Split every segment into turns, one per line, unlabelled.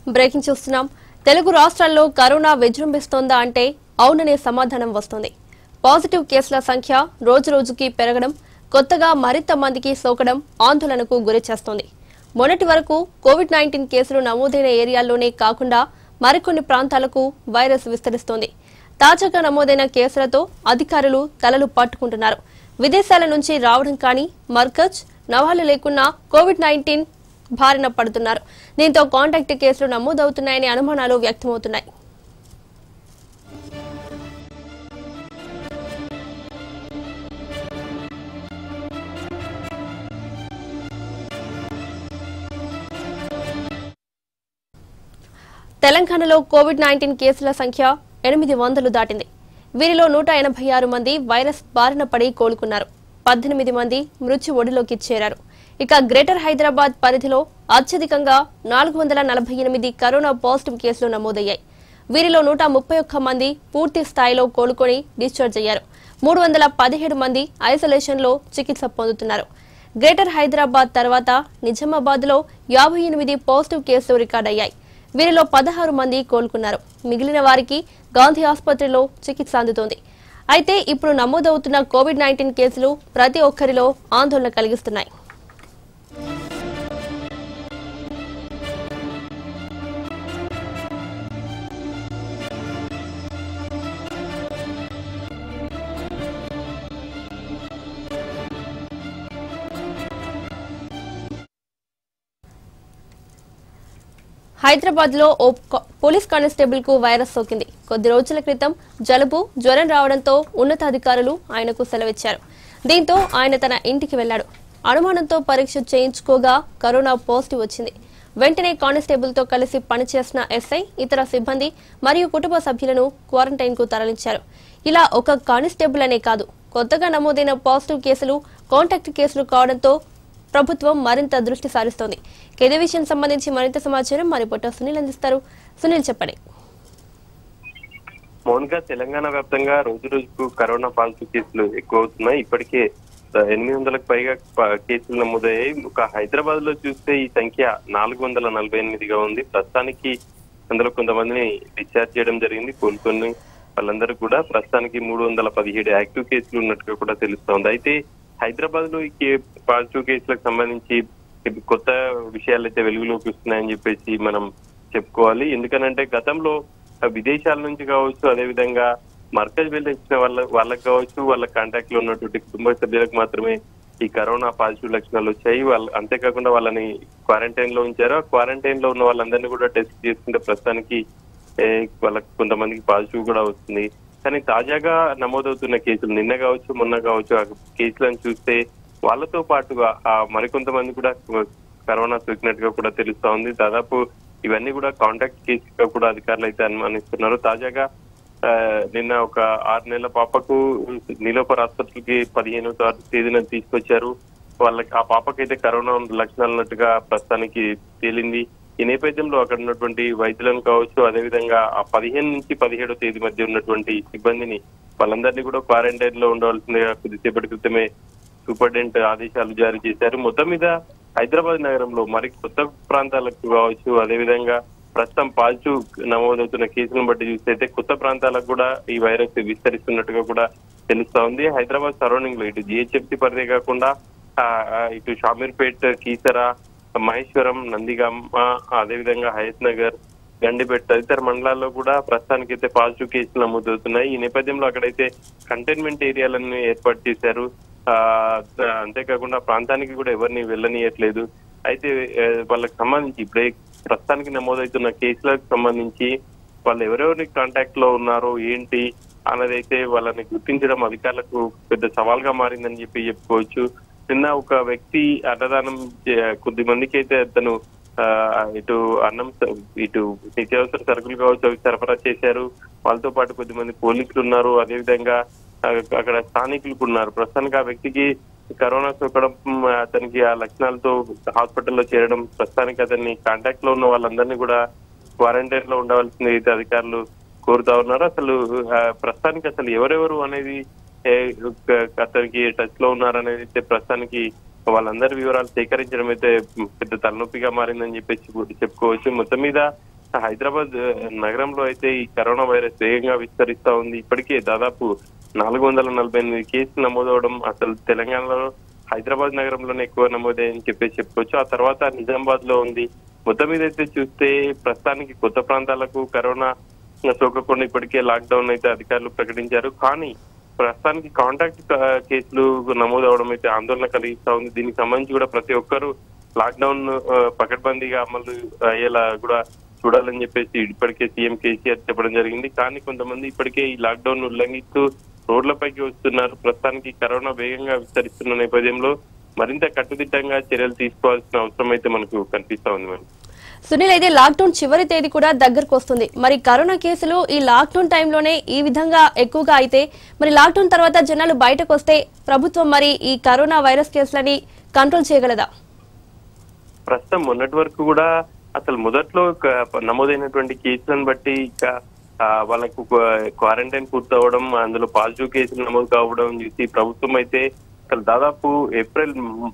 breaking చూస్తున్నాం తెలుగు రాష్ట్రాల్లో corona విజృంభిస్తోందా అంటే అవుననే సమాధానం వస్తోంది పాజిటివ్ కేసుల సంఖ్య రోజు రోజుకి పెరగడం కొత్తగా మరింత మందికి సోకడం ఆందోళనకు గురి చేస్తోంది మొన్నటి వరకు కోవిడ్ నైన్టీన్ కేసులు నమోదైన ఏరియాల్లోనే కాకుండా మరికొన్ని ప్రాంతాలకు వైరస్ విస్తరిస్తోంది తాజాగా నమోదైన కేసులతో అధికారులు తలలు పట్టుకుంటున్నారు విదేశాల నుంచి రావడం కానీ మర్కజ్ నవాలు లేకున్నా కోవిడ్ నైన్టీన్ బారిన పడుతున్నారు దీంతో కాంటాక్ట్ కేసులు నమోదవుతున్నాయనే అనుమానాలు వ్యక్తమవుతున్నాయి తెలంగాణలో కోవిడ్ నైన్టీన్ కేసుల సంఖ్య ఎనిమిది వందలు దాటింది వీరిలో నూట ఎనభై ఆరు మంది వైరస్ బారిన పడి కోలుకున్నారు పద్దెనిమిది మంది మృత్యు ఒడిలోకి చేరారు ఇక గ్రేటర్ హైదరాబాద్ పరిధిలో అత్యధికంగా నాలుగు వందల నలభై ఎనిమిది కరోనా పాజిటివ్ కేసులు నమోదయ్యాయి వీరిలో నూట ముప్పై ఒక్క మంది పూర్తి స్థాయిలో కోలుకొని డిశ్చార్జ్ అయ్యారు మూడు వందల పదిహేడు మంది ఐసోలేషన్లో చికిత్స పొందుతున్నారు గ్రేటర్ హైదరాబాద్ తర్వాత నిజామాబాద్లో యాభై ఎనిమిది పాజిటివ్ కేసులు రికార్డయ్యాయి వీరిలో పదహారు మంది కోలుకున్నారు మిగిలిన వారికి గాంధీ ఆసుపత్రిలో చికిత్స అందుతోంది అయితే ఇప్పుడు నమోదవుతున్న కోవిడ్ నైన్టీన్ కేసులు ప్రతి ఒక్కరిలో ఆందోళన కలిగిస్తున్నాయి హైదరాబాద్ లో ఓ క- పోలీస్ కానిస్టేబుల్ కు వైరస్ సోకింది కొద్ది రోజుల క్రితం జలుబు జ్వరం రావడంతో ఉన్నతాధికారులు ఆయనకు సెలవిచ్చారు దీంతో ఆయన తన ఇంటికి వెళ్లాడు అనుమానంతో పరీక్ష చేయించుకోగా కరోనా పాజిటివ్ వచ్చింది వెంటనే కానిస్టేబుల్ తో కలిసి పనిచేసిన ఎస్ఐ ఇతర సిబ్బంది మరియు కుటుంబ సభ్యులను క్వారంటైన్ కు తరలించారు ఇలా ఒక కానిస్టేబుల్ అనే కాదు కొత్తగా నమోదైన పాజిటివ్ కేసులు కాంటాక్ట్ కేసులు కావడంతో ప్రభుత్వం మరింత దృష్టి సారిస్తోంది ఇదే విషయం సంబంధించి మరింత సమాచారం మా రిపోర్టర్ సునీల్ అందిస్తారు సునీల్ చెప్పండి
మౌన్గా తెలంగాణ వ్యాప్తంగా రోజు రోజుకు కరోనా పాజిటివ్ కేసులు ఎక్కువ అవుతున్నాయి ఇప్పటికే ఆ, ఎనిమిది వందలకు పైగా ప- కేసులు నమోదయ్యాయి ఒక హైదరాబాద్ లో చూస్తే ఈ సంఖ్య నాలుగు వందల నలభై ఎనిమిదిగా ఉంది ప్రస్తుతానికి అందులో కొంతమందిని డిశ్చార్జ్ చేయడం జరిగింది కోలుకొని వాళ్ళందరూ కూడా ప్రస్తుతానికి మూడు వందల పదిహేడు యాక్టివ్ కేసులు ఉన్నట్టుగా కూడా తెలుస్తోంది అయితే హైదరాబాద్ లో ఈ కే- పాజిటివ్ కేసులకు సంబంధించి ఇప్పుడు కొత్త విషయాలు అయితే వెలుగులోకి వస్తున్నాయని చెప్పేసి మనం చెప్పుకోవాలి ఎందుకనంటే గతంలో ఆ విదేశాల నుంచి కావచ్చు అదే విధంగా మర్కజ్ వెళ్ళి వచ్చిన వాళ్ళ వాళ్ళకి కావచ్చు వాళ్ళ కాంటాక్ట్ లో ఉన్నటువంటి కుటుంబ సభ్యులకు మాత్రమే ఈ కరోనా పాజిటివ్ లక్షణాలు వచ్చాయి వాళ్ళు అంతేకాకుండా వాళ్ళని క్వారంటైన్ లో ఉంచారు ఆ క్వారంటైన్ లో ఉన్న వాళ్ళందరినీ కూడా టెస్ట్ చేసుకుంటే ప్రస్తుతానికి ఏ, వాళ్ళకి కొంతమందికి పాజిటివ్ కూడా వస్తుంది కానీ తాజాగా నమోదవుతున్న కేసులు నిన్న కావచ్చు మొన్న కావచ్చు ఆ కేసులను చూస్తే వాళ్ళతో పాటుగా ఆ మరికొంతమంది కూడా కరోనా సోకినట్టుగా కూడా తెలుస్తా ఉంది దాదాపు ఇవన్నీ కూడా కాంటాక్ట్ కేసుగా కూడా అధికారులు అయితే అనుమానిస్తున్నారు తాజాగా ఆ, నిన్న ఒక ఆరు నెలల పాపకు నీలోపర్ ఆసుపత్రికి పదిహేనో తారీఖు తేదీన తీసుకొచ్చారు వాళ్ళకి ఆ పాపకైతే కరోనా లక్షణాలు ఉన్నట్టుగా ప్రస్తుతానికి తేలింది ఈ నేపథ్యంలో అక్కడ ఉన్నటువంటి వైద్యులను కావచ్చు అదేవిధంగా ఆ పదిహేను నుంచి పదిహేడో తేదీ మధ్య ఉన్నటువంటి సిబ్బందిని వాళ్ళందరినీ కూడా క్వారంటైన్ లో ఉండవలసిందిగా కొద్దిసేపటి క్రితమే సూపరింటెండెంట్ ఆదేశాలు జారీ చేశారు మొత్తం మీద హైదరాబాద్ నగరంలో మరి కొత్త ప్రాంతాలకు కావచ్చు అదేవిధంగా ప్రస్తుతం పాజిటివ్ నమోదవుతున్న కేసులను బట్టి చూస్తే అయితే కొత్త ప్రాంతాలకు కూడా ఈ వైరస్ విస్తరిస్తున్నట్టుగా కూడా తెలుస్తా ఉంది హైదరాబాద్ సరౌండింగ్ లో ఇటు జిహెచ్ఎంసీ పరిధి కాకుండా ఆ, ఆ, ఇటు షామీర్పేట్ కీసరా మహేశ్వరం నందిగామ అదేవిధంగా హయత్ నగర్ గండిపేట తదితర మండలాల్లో కూడా ప్రస్తుతానికి అయితే పాజిటివ్ కేసులు నమోదవుతున్నాయి ఈ నేపథ్యంలో అక్కడైతే కంటైన్మెంట్ ఏరియాలను ఏర్పాటు చేశారు ఆ అంతేకాకుండా ప్రాంతానికి కూడా ఎవరిని వెళ్ళనియట్లేదు అయితే ఆ, వాళ్ళకి సంబంధించి ఇప్పుడే ప్రస్తుతానికి నమోదవుతున్న కేసులకు సంబంధించి వాళ్ళు ఎవరెవరి కాంటాక్ట్ లో ఉన్నారో ఏంటి అన్నది అయితే వాళ్ళని గుర్తించడం అధికారులకు పెద్ద సవాల్గా మారిందని చెప్పి చెప్పుకోవచ్చు నిన్న ఒక వ్యక్తి అన్నదానం చే- కొద్ది మందికి అయితే అతను ఆ, ఇటు అన్నం స- ఇటు నిత్యావసర సరుకులు కావచ్చు అవి సరఫరా చేశారు వాళ్ళతో పాటు కొద్దిమంది పోలీసులు ఉన్నారు అదేవిధంగా ఆ, అక్కడ స్థానికులు కూడా ఉన్నారు ప్రస్తుతానికి ఆ వ్యక్తికి కరోనా సోకడం మ్, అతనికి ఆ లక్షణాలతో హాస్పిటల్లో చేరడం ప్రస్తుతానికి అతన్ని కాంటాక్ట్ లో ఉన్న వాళ్ళందరినీ కూడా క్వారంటైన్ లో ఉండవలసింది అయితే అధికారులు కోరుతా ఉన్నారు అసలు ఆ, ప్రస్తుతానికి అసలు ఎవరెవరు అనేది ఏ, ఒక- అతనికి టచ్ లో ఉన్నారనేది అయితే ప్రస్తుతానికి వాళ్ళందరి వివరాలు సేకరించడం అయితే పెద్ద తలనొప్పిగా మారిందని చెప్పేసి కూడా చెప్పుకోవచ్చు మొత్తం మీద హైదరాబాద్ ఆ, నగరంలో అయితే ఈ కరోనా వైరస్ వేగంగా విస్తరిస్తా ఉంది ఇప్పటికే దాదాపు నాలుగు వందల నలభై ఎనిమిది కేసులు నమోదవడం అసలు తెలంగాణలో హైదరాబాద్ నగరంలోనే ఎక్కువ నమోదయ్యని చెప్పేసి చెప్పుకోవచ్చు ఆ తర్వాత నిజామాబాద్ లో ఉంది మొత్తం మీద అయితే చూస్తే ప్రస్తుతానికి కొత్త ప్రాంతాలకు కరోనా సోకకుండా ఇప్పటికే లాక్డౌన్ అయితే అధికారులు ప్రకటించారు కానీ ప్రస్తుతానికి కాంటాక్ట్ క- కేసులు నమోదు అవడం అయితే ఆందోళన కలిగిస్తా ఉంది దీనికి సంబంధించి కూడా ప్రతి ఒక్కరూ లాక్డౌన్ ఆ, పకడ్బందీగా అమలు అయ్యేలా కూడా చూడాలని చెప్పేసి ఇప్పటికే సీఎం కేసీఆర్ చెప్పడం జరిగింది కానీ కొంతమంది ఇప్పటికే ఈ లాక్డౌన్ ఉల్లంఘిస్తూ రోడ్లపైకి వస్తున్నారు ప్రస్తుతానికి కరోనా వేగంగా విస్తరిస్తున్న నేపథ్యంలో మరింత కట్టుదిట్టంగా చర్యలు తీసుకోవాల్సిన అవసరం అయితే మనకు కనిపిస్తా ఉంది మేడం
సునీల్ అయితే లాక్డౌన్ చివరి తేదీ కూడా దగ్గరకు వస్తుంది మరి కరోనా కేసులు ఈ లాక్డౌన్ టైంలోనే ఈ విధంగా ఎక్కువగా అయితే మరి లాక్డౌన్ తర్వాత జనాలు బయటకు వస్తే ప్రభుత్వం మరి ఈ కరోనా వైరస్ కేసులని కంట్రోల్ చేయగలదా
ప్రస్తుతం మొన్నటి వరకు కూడా అసలు మొదట్లో క- నమోదైనటువంటి కేసులను బట్టి ఇక ఆ, వాళ్ళకు క్వారంటైన్ పూర్తవడం అందులో పాజిటివ్ కేసులు నమోదు కావడం చూసి ప్రభుత్వం అయితే అసలు దాదాపు ఏప్రిల్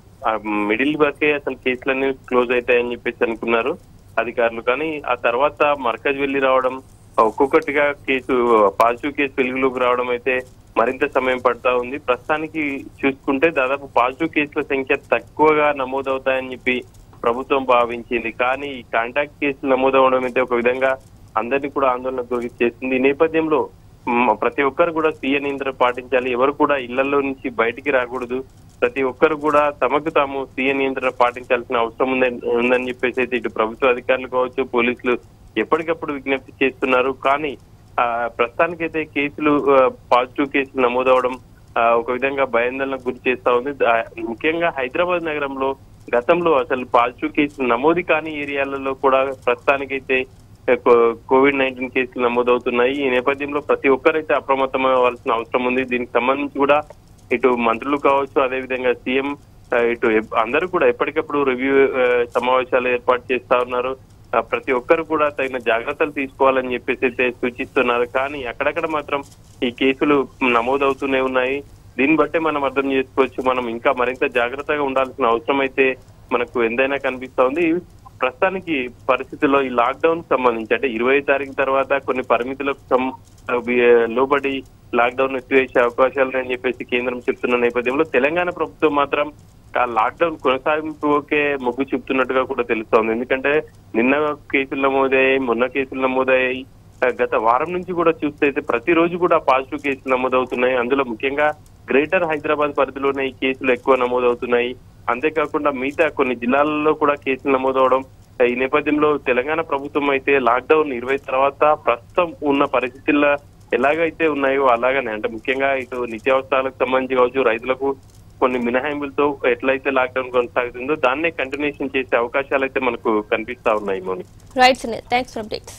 మిడిల్ వరకే అసలు కేసులన్నీ క్లోజ్ అవుతాయని చెప్పేసి అనుకున్నారు అధికారులు కానీ ఆ తర్వాత మర్కజ్ వెళ్లి రావడం ఒక్కొక్కటిగా కేసు పాజిటివ్ కేసు వెలుగులోకి రావడం అయితే మరింత సమయం పడతా ఉంది ప్రస్తుతానికి చూసుకుంటే దాదాపు పాజిటివ్ కేసుల సంఖ్య తక్కువగా నమోదవుతాయని చెప్పి ప్రభుత్వం భావించింది కానీ ఈ కాంటాక్ట్ కేసులు నమోదవడం అయితే ఒక విధంగా అందరినీ కూడా ఆందోళన గురి చేస్తుంది ఈ నేపథ్యంలో మ్, ప్రతి ఒక్కరు కూడా స్వీయ నియంత్రణ పాటించాలి ఎవరు కూడా ఇళ్లలో నుంచి బయటికి రాకూడదు ప్రతి ఒక్కరు కూడా తమకు తాము స్వీయ నియంత్రణ పాటించాల్సిన అవసరం ఉందని ఉందని చెప్పేసి అయితే ఇటు ప్రభుత్వ అధికారులు కావచ్చు పోలీసులు ఎప్పటికప్పుడు విజ్ఞప్తి చేస్తున్నారు కానీ ఆ, ప్రస్తుతానికైతే కేసులు ఆ, పాజిటివ్ కేసులు నమోదవడం ఆ, ఒక విధంగా భయాందోళనకు గురి చేస్తా ఉంది ఆ, ముఖ్యంగా హైదరాబాద్ నగరంలో గతంలో అసలు పాజిటివ్ కేసులు నమోదు కాని ఏరియాలలో కూడా ప్రస్తుతానికైతే కో- కోవిడ్ నైన్టీన్ కేసులు నమోదవుతున్నాయి ఈ నేపథ్యంలో ప్రతి ఒక్కరైతే అప్రమత్తం అవ్వాల్సిన అవసరం ఉంది దీనికి సంబంధించి కూడా ఇటు మంత్రులు కావచ్చు అదే విధంగా సీఎం ఆ, ఇటు ఎప్- అందరూ కూడా ఎప్పటికప్పుడు రివ్యూ ఆ, సమావేశాలు ఏర్పాటు చేస్తా ఉన్నారు ఆ, ప్రతి ఒక్కరు కూడా తగిన జాగ్రత్తలు తీసుకోవాలని చెప్పేసి అయితే సూచిస్తున్నారు కానీ అక్కడక్కడ మాత్రం ఈ కేసులు నమోదవుతూనే ఉన్నాయి దీన్ని బట్టే మనం అర్థం చేసుకోవచ్చు మనం ఇంకా మరింత జాగ్రత్తగా ఉండాల్సిన అవసరం అయితే మనకు ఎంతైనా కనిపిస్తా ఉంది ప్రస్తుతానికి పరిస్థితుల్లో ఈ లాక్డౌన్ సంబంధించి అంటే ఇరవై తారీఖు తర్వాత కొన్ని పరిమితులకు సం- అవి, లోబడి లాక్డౌన్ ఎత్తివేసే అవకాశాలు అని చెప్పేసి కేంద్రం చెప్తున్న నేపథ్యంలో తెలంగాణ ప్రభుత్వం మాత్రం ఆ లాక్డౌన్ కొనసాగింపుకే మొగ్గు చూపుతున్నట్టుగా కూడా తెలుస్తోంది ఎందుకంటే నిన్న కేసులు నమోదయ్యాయి మొన్న కేసులు నమోదయ్యాయి ఆ, గత వారం నుంచి కూడా చూస్తే అయితే ప్రతిరోజు కూడా పాజిటివ్ కేసులు నమోదవుతున్నాయి అందులో ముఖ్యంగా గ్రేటర్ హైదరాబాద్ పరిధిలోనే ఈ కేసులు ఎక్కువ నమోదవుతున్నాయి అంతేకాకుండా మిగతా కొన్ని జిల్లాలలో కూడా కేసులు నమోదవడం ఈ నేపథ్యంలో తెలంగాణ ప్రభుత్వం అయితే లాక్డౌన్ ఇరవై తర్వాత ప్రస్తుతం ఉన్న పరిస్థితుల్లో ఎలాగైతే ఉన్నాయో అలాగనే అంటే ముఖ్యంగా ఇటు నిత్యావసరాలకు సంబంధించి కావచ్చు రైతులకు కొన్ని మినహాయింపులతో ఎట్లయితే లాక్డౌన్ కొనసాగుతుందో దాన్నే కంటిన్యూషన్ చేసే అవకాశాలు అయితే మనకు కనిపిస్తా ఉన్నాయి మోని
right Sunil thanks for updates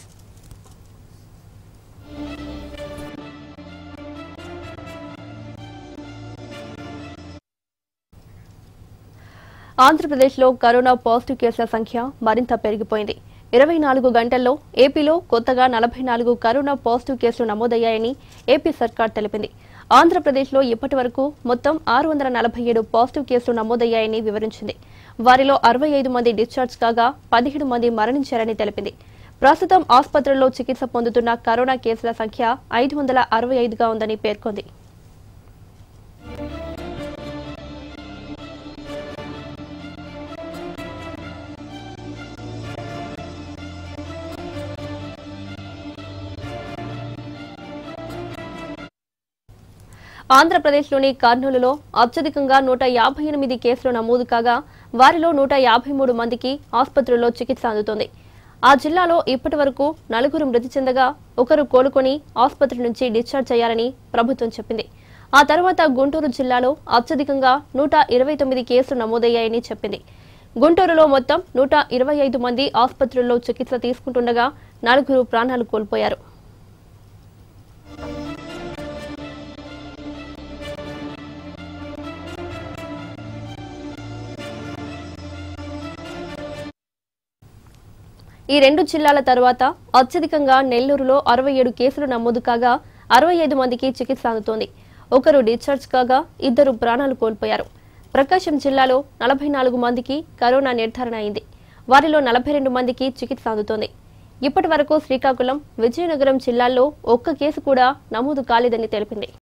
ఆంధ్రప్రదేశ్లో కరోనా పాజిటివ్ కేసుల సంఖ్య మరింత పెరిగిపోయింది ఇరవై నాలుగు గంటల్లో ఏపీలో కొత్తగా నలభై నాలుగు కరోనా పాజిటివ్ కేసులు నమోదయ్యాయని ఏపీ సర్కార్ తెలిపింది ఆంధ్రప్రదేశ్లో ఇప్పటి వరకు మొత్తం ఆరు వందల నలభై ఏడు పాజిటివ్ కేసులు నమోదయ్యాయని వివరించింది వారిలో అరవై ఐదు మంది డిశ్చార్జ్ కాగా పదిహేడు మంది మరణించారని తెలిపింది ప్రస్తుతం ఆసుపత్రుల్లో చికిత్స పొందుతున్న కరోనా కేసుల సంఖ్య ఐదు వందల అరవై ఐదుగా ఉందని పేర్కొంది ఆంధ్రప్రదేశ్లోని కర్నూలులో అత్యధికంగా నూట యాభై ఎనిమిది కేసులు నమోదు కాగా వారిలో నూట యాభై మూడు మందికి ఆసుపత్రుల్లో చికిత్స అందుతోంది ఆ జిల్లాలో ఇప్పటి వరకు నలుగురు మృతి చెందగా ఒకరు కోలుకొని ఆసుపత్రి నుంచి డిశ్చార్జ్ అయ్యారని ప్రభుత్వం చెప్పింది ఆ తర్వాత గుంటూరు జిల్లాలో అత్యధికంగా నూట ఇరవై తొమ్మిది కేసులు నమోదయ్యాయని చెప్పింది గుంటూరులో మొత్తం నూట ఇరవై ఐదు మంది ఆసుపత్రుల్లో చికిత్స తీసుకుంటుండగా నలుగురు ప్రాణాలు కోల్పోయారు ఈ రెండు జిల్లాల తర్వాత అత్యధికంగా నెల్లూరులో అరవై ఏడు కేసులు నమోదు కాగా అరవై ఐదు మందికి చికిత్స అందుతోంది ఒకరు డిశ్చార్జ్ కాగా ఇద్దరు ప్రాణాలు కోల్పోయారు ప్రకాశం జిల్లాలో నలభై నాలుగు మందికి కరోనా నిర్ధారణ అయింది వారిలో నలభై రెండు మందికి చికిత్స అందుతోంది ఇప్పటి వరకు శ్రీకాకుళం విజయనగరం జిల్లాల్లో ఒక్క కేసు కూడా నమోదు కాలేదని తెలిపింది